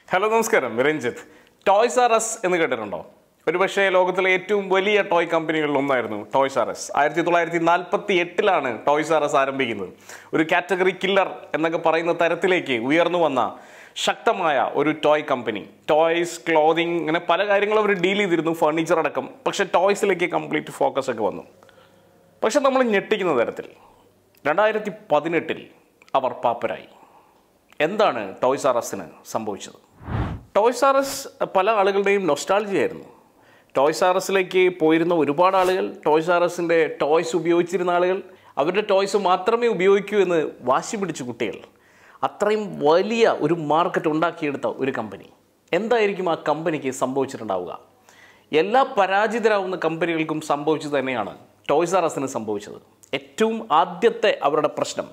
hello നമസ്കാരം Ranjith toys R S എന്ന് കേട്ടിട്ടുണ്ടോ ഒരുപക്ഷെ ലോകത്തിലെ ഏറ്റവും വലിയ ടോയ് കമ്പനികളിൽ ഒന്നായിരുന്നു ടോയ്സ് ആർ എസ് ആയിരത്തി തൊള്ളായിരത്തി നാൽപ്പത്തി എട്ടിലാണ് ടോയ്സ് ആർ എസ് ആരംഭിക്കുന്നത് ഒരു കാറ്റഗറി കില്ലർ എന്നൊക്കെ പറയുന്ന തരത്തിലേക്ക് ഉയർന്നു വന്ന ശക്തമായ ഒരു ടോയ് കമ്പനി ടോയ്സ് ക്ലോതിങ് അങ്ങനെ പല കാര്യങ്ങളും അവർ ഡീൽ ചെയ്തിരുന്നു ഫർണിച്ചർ അടക്കം പക്ഷേ ടോയ്സിലേക്ക് കംപ്ലീറ്റ് ഫോക്കസ് ഒക്കെ വന്നു പക്ഷെ നമ്മൾ ഞെട്ടിക്കുന്ന തരത്തിൽ രണ്ടായിരത്തി പതിനെട്ടിൽ അവർ പാപ്പരായി എന്താണ് ടോയ്സ് ആർ എസിന് സംഭവിച്ചത് ടോയ്സ് ആർ എസ് പല ആളുകളുടെയും നൊസ്റ്റാൾജി ആയിരുന്നു ടോയ്സ് ആർ എസിലേക്ക് പോയിരുന്ന ഒരുപാട് ആളുകൾ ടോയ്സ് ആർ എസിൻ്റെ ടോയ്സ് ഉപയോഗിച്ചിരുന്ന ആളുകൾ അവരുടെ ടോയ്സ് മാത്രമേ ഉപയോഗിക്കൂ എന്ന് വാശി പിടിച്ച കുട്ടികൾ അത്രയും വലിയ ഒരു മാർക്കറ്റ് ഉണ്ടാക്കിയെടുത്ത ഒരു കമ്പനി എന്തായിരിക്കും ആ കമ്പനിക്ക് സംഭവിച്ചിട്ടുണ്ടാവുക എല്ലാ പരാജിതരാവുന്ന കമ്പനികൾക്കും സംഭവിച്ചത് തന്നെയാണ് ടോയ്സ് ആർ എസിന് സംഭവിച്ചത് ഏറ്റവും ആദ്യത്തെ അവരുടെ പ്രശ്നം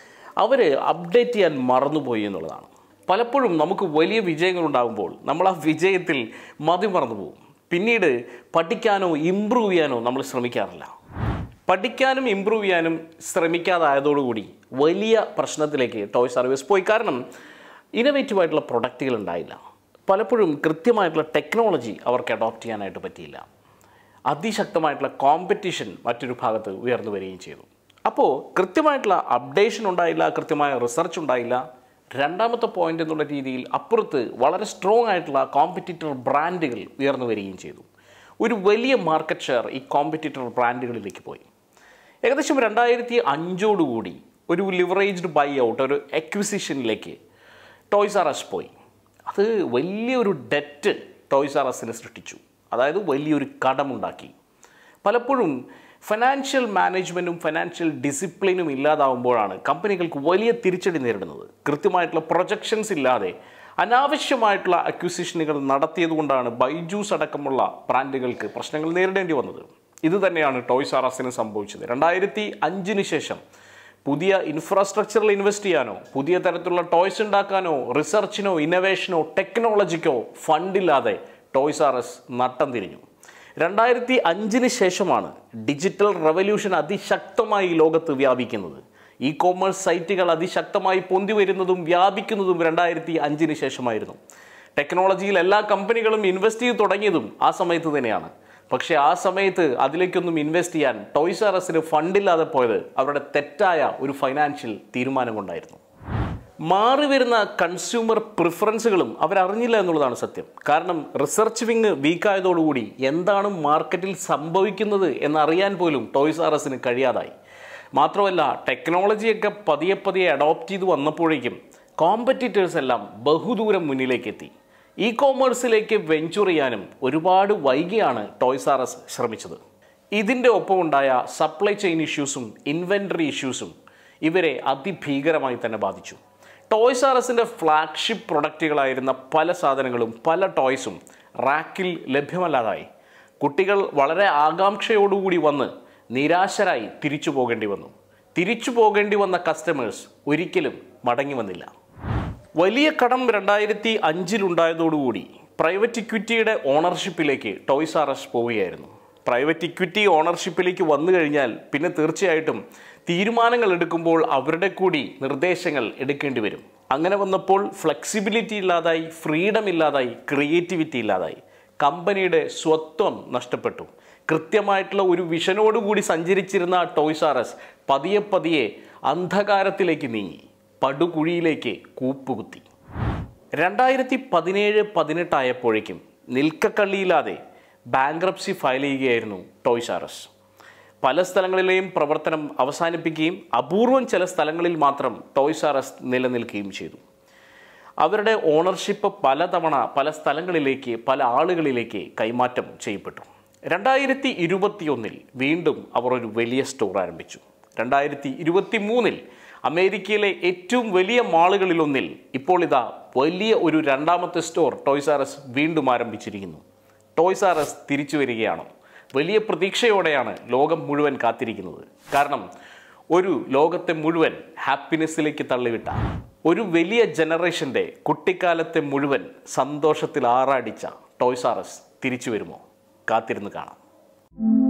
അവർ അപ്ഡേറ്റ് ചെയ്യാൻ മറന്നുപോയി എന്നുള്ളതാണ് പലപ്പോഴും നമുക്ക് വലിയ വിജയങ്ങൾ ഉണ്ടാകുമ്പോൾ നമ്മൾ ആ വിജയത്തിൽ മതി മറന്നു പോകും പിന്നീട് പഠിക്കാനോ ഇമ്പ്രൂവ് ചെയ്യാനോ നമ്മൾ ശ്രമിക്കാറില്ല പഠിക്കാനും ഇമ്പ്രൂവ് ചെയ്യാനും ശ്രമിക്കാതായതോടുകൂടി വലിയ പ്രശ്നത്തിലേക്ക് ടോയ് സർവീസ് പോയി കാരണം ഇന്നവേറ്റീവ് ആയിട്ടുള്ള പ്രൊഡക്റ്റുകൾ ഉണ്ടായില്ല പലപ്പോഴും കൃത്യമായിട്ടുള്ള ടെക്നോളജി അവർക്ക് അഡോപ്റ്റ് ചെയ്യാനായിട്ട് പറ്റിയില്ല അതിശക്തമായിട്ടുള്ള കോമ്പറ്റീഷൻ മറ്റൊരു ഭാഗത്ത് ഉയർന്നു വരികയും ചെയ്തു അപ്പോൾ കൃത്യമായിട്ടുള്ള അപ്ഡേഷൻ ഉണ്ടായില്ല കൃത്യമായ റിസർച്ച് ഉണ്ടായില്ല രണ്ടാമത്തെ പോയിന്റ് എന്നുള്ള രീതിയിൽ അപ്പുറത്ത് വളരെ സ്ട്രോങ് ആയിട്ടുള്ള കോമ്പറ്റീറ്റർ ബ്രാൻഡുകൾ ഉയർന്നു വരികയും ചെയ്തു ഒരു വലിയ മാർക്കറ്റ് ഷെയർ ഈ കോമ്പറ്റീറ്റർ ബ്രാൻഡുകളിലേക്ക് പോയി ഏകദേശം രണ്ടായിരത്തി അഞ്ചോടുകൂടി ഒരു ലിവറേജ്ഡ് ബൈ ഔട്ട് ഒരു എക്വിസിഷനിലേക്ക് ടോയ്സ് ആർ എസ് പോയി അത് വലിയൊരു ഡെറ്റ് ടോയ്സ് ആർ എസിന് സൃഷ്ടിച്ചു അതായത് വലിയൊരു കടമുണ്ടാക്കി പലപ്പോഴും ഫിനാൻഷ്യൽ മാനേജ്മെൻറ്റും ഫിനാൻഷ്യൽ ഡിസിപ്ലിനും ഇല്ലാതാവുമ്പോഴാണ് കമ്പനികൾക്ക് വലിയ തിരിച്ചടി നേരിടുന്നത് കൃത്യമായിട്ടുള്ള പ്രൊജക്ഷൻസ് ഇല്ലാതെ അനാവശ്യമായിട്ടുള്ള അക്വിസിഷനുകൾ നടത്തിയതുകൊണ്ടാണ് ബൈജൂസ് അടക്കമുള്ള ബ്രാൻഡുകൾക്ക് പ്രശ്നങ്ങൾ നേരിടേണ്ടി വന്നത് ഇത് തന്നെയാണ് ടോയ്സ് ആർ എസിന് സംഭവിച്ചത് രണ്ടായിരത്തി അഞ്ചിന് ശേഷം പുതിയ ഇൻഫ്രാസ്ട്രക്ചറിൽ ഇൻവെസ്റ്റ് ചെയ്യാനോ പുതിയ തരത്തിലുള്ള ടോയ്സ് ഉണ്ടാക്കാനോ റിസർച്ചിനോ ഇന്നവേഷനോ ടെക്നോളജിക്കോ ഫണ്ടില്ലാതെ ടോയ്സ് ആർ എസ് നട്ടം തിരിഞ്ഞു രണ്ടായിരത്തി അഞ്ചിന് ശേഷമാണ് ഡിജിറ്റൽ റവല്യൂഷൻ അതിശക്തമായി ഈ ലോകത്ത് വ്യാപിക്കുന്നത് ഇ കോമേഴ്സ് സൈറ്റുകൾ അതിശക്തമായി പൊന്തി വരുന്നതും വ്യാപിക്കുന്നതും രണ്ടായിരത്തി അഞ്ചിന് ശേഷമായിരുന്നു ടെക്നോളജിയിൽ എല്ലാ കമ്പനികളും ഇൻവെസ്റ്റ് ചെയ്ത് തുടങ്ങിയതും ആ സമയത്ത് തന്നെയാണ് പക്ഷേ ആ സമയത്ത് അതിലേക്കൊന്നും ഇൻവെസ്റ്റ് ചെയ്യാൻ ടോയ്സ് ആർ എസിന് ഫണ്ടില്ലാതെ പോയത് അവരുടെ തെറ്റായ ഒരു ഫൈനാൻഷ്യൽ തീരുമാനം കൊണ്ടായിരുന്നു മാറി വരുന്ന കൺസ്യൂമർ പ്രിഫറൻസുകളും അവരറിഞ്ഞില്ല എന്നുള്ളതാണ് സത്യം കാരണം റിസർച്ച് വിങ് വീക്കായതോടുകൂടി എന്താണ് മാർക്കറ്റിൽ സംഭവിക്കുന്നത് എന്നറിയാൻ പോലും ടോയ്സ് ആർ എസിന് കഴിയാതായി മാത്രമല്ല ടെക്നോളജിയൊക്കെ പതിയെ പതിയെ അഡോപ്റ്റ് ചെയ്ത് വന്നപ്പോഴേക്കും കോമ്പറ്റീറ്റേഴ്സ് എല്ലാം ബഹുദൂരം മുന്നിലേക്ക് എത്തി ഇ കോമേഴ്സിലേക്ക് വെഞ്ചുർ ചെയ്യാനും ഒരുപാട് വൈകിയാണ് ടോയ്സ് ആർ എസ് ശ്രമിച്ചത് ഇതിൻ്റെ ഒപ്പമുണ്ടായ സപ്ലൈ ചെയിൻ ഇഷ്യൂസും ഇൻവെൻറ്ററി ഇഷ്യൂസും ഇവരെ അതിഭീകരമായി തന്നെ ബാധിച്ചു ടോയ്സ് ആർ എസിൻ്റെ ഫ്ലാഗ്ഷിപ്പ് പ്രൊഡക്റ്റുകളായിരുന്ന പല സാധനങ്ങളും പല ടോയ്സും റാക്കിൽ ലഭ്യമല്ലാതായി കുട്ടികൾ വളരെ ആകാംക്ഷയോടുകൂടി വന്ന് നിരാശരായി തിരിച്ചു പോകേണ്ടി വന്നു തിരിച്ചു പോകേണ്ടി വന്ന കസ്റ്റമേഴ്സ് ഒരിക്കലും മടങ്ങി വന്നില്ല വലിയ കടം രണ്ടായിരത്തി അഞ്ചിലുണ്ടായതോടുകൂടി പ്രൈവറ്റ് ഇക്വിറ്റിയുടെ ഓണർഷിപ്പിലേക്ക് ടോയ്സ് ആർ എസ് പോവുകയായിരുന്നു പ്രൈവറ്റ് ഇക്വിറ്റി ഓണർഷിപ്പിലേക്ക് വന്നു കഴിഞ്ഞാൽ പിന്നെ തീർച്ചയായിട്ടും തീരുമാനങ്ങൾ എടുക്കുമ്പോൾ അവരുടെ കൂടി നിർദ്ദേശങ്ങൾ എടുക്കേണ്ടി വരും അങ്ങനെ വന്നപ്പോൾ ഫ്ലെക്സിബിലിറ്റി ഇല്ലാതായി ഫ്രീഡം ഇല്ലാതായി ക്രിയേറ്റിവിറ്റി ഇല്ലാതായി കമ്പനിയുടെ സ്വത്വം നഷ്ടപ്പെട്ടു കൃത്യമായിട്ടുള്ള ഒരു വിഷനോടുകൂടി സഞ്ചരിച്ചിരുന്ന ടോയ്സ് ആർ എസ് പതിയെ പതിയെ അന്ധകാരത്തിലേക്ക് നീങ്ങി പടുകുഴിയിലേക്ക് കൂപ്പുകുത്തി രണ്ടായിരത്തി പതിനേഴ് പതിനെട്ടായപ്പോഴേക്കും നിൽക്കക്കള്ളിയില്ലാതെ ബാങ്ക്രപ്സി ഫയൽ ചെയ്യുകയായിരുന്നു ടോയ്സ് ആർ എസ് പല സ്ഥലങ്ങളിലെയും പ്രവർത്തനം അവസാനിപ്പിക്കുകയും അപൂർവം ചില സ്ഥലങ്ങളിൽ മാത്രം ടോയ്സ് ആർ എസ് നിലനിൽക്കുകയും ചെയ്തു അവരുടെ ഓണർഷിപ്പ് പലതവണ പല സ്ഥലങ്ങളിലേക്ക് പല ആളുകളിലേക്ക് കൈമാറ്റം ചെയ്യപ്പെട്ടു രണ്ടായിരത്തി ഇരുപത്തിയൊന്നിൽ വീണ്ടും അവർ ഒരു വലിയ സ്റ്റോർ ആരംഭിച്ചു രണ്ടായിരത്തി ഇരുപത്തി മൂന്നിൽ അമേരിക്കയിലെ ഏറ്റവും വലിയ മാളുകളിലൊന്നിൽ ഇപ്പോൾ ഇതാ വലിയ ഒരു രണ്ടാമത്തെ സ്റ്റോർ ടോയ്സ് ആർ എസ് വീണ്ടും ആരംഭിച്ചിരിക്കുന്നു ടോയ്സ് ആർ എസ് തിരിച്ചു വരികയാണോ വലിയ പ്രതീക്ഷയോടെയാണ് ലോകം മുഴുവൻ കാത്തിരിക്കുന്നത് കാരണം ഒരു ലോകത്തെ മുഴുവൻ ഹാപ്പിനെസ്സിലേക്ക് തള്ളിവിട്ട ഒരു വലിയ ജനറേഷൻ്റെ കുട്ടിക്കാലത്തെ മുഴുവൻ സന്തോഷത്തിൽ ആറാടിച്ച ടോയ്സ് ആർ എസ് തിരിച്ചു വരുമോ കാത്തിരുന്ന് കാണാം